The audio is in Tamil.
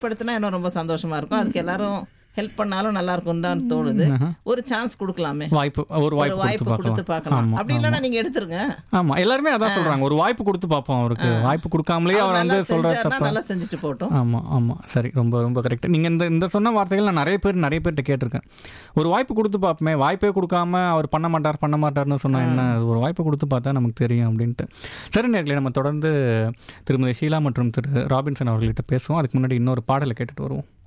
படுத்தினா இன்னும் ரொம்ப சந்தோஷமா இருக்கும் அதுக்கு எல்லாரும் ஹெல்ப் பண்ணாலும் நல்லா இருக்கும் தான் தோணுது ஒரு சான்ஸ் கொடுக்கலாமே வாய்ப்பு ஒரு ஒரு வாய்ப்பு வாய்ப்பு கொடுத்து கொடுத்து பார்க்கலாம் பார்க்கலாம் ஆமா அப்படி இல்லைன்னா நீங்க எடுத்துருங்க ஆமா எல்லாருமே அதான் சொல்றாங்க ஒரு வாய்ப்பு கொடுத்து பார்ப்போம் அவருக்கு வாய்ப்பு கொடுக்காமலே அவர் அவர் நல்லா வந்து சொல்ற செஞ்சாருன்னா தப்பா நல்லா செஞ்சுட்டு போட்டோம் ஆமா ஆமா சரி ரொம்ப ரொம்ப கரெக்ட் நீங்க இந்த இந்த சொன்ன வார்த்தைகள் நான் நிறைய பேர் நிறைய பேர்கிட்ட கேட்டிருக்கேன் ஒரு வாய்ப்பு கொடுத்து பார்ப்போமே வாய்ப்பே கொடுக்காம அவர் பண்ண மாட்டார் பண்ண மாட்டார்னு சொன்னா என்ன அது ஒரு வாய்ப்பு கொடுத்து பார்த்தா நமக்கு தெரியும் அப்படின்ட்டு சரி நேர்களே நம்ம தொடர்ந்து திருமதி ஷீலா மற்றும் திரு ராபின்சன் அவர்கள்கிட்ட பேசுவோம் அதுக்கு முன்னாடி இன்னொரு பாடலை கேட்டுட்டு வருவோம்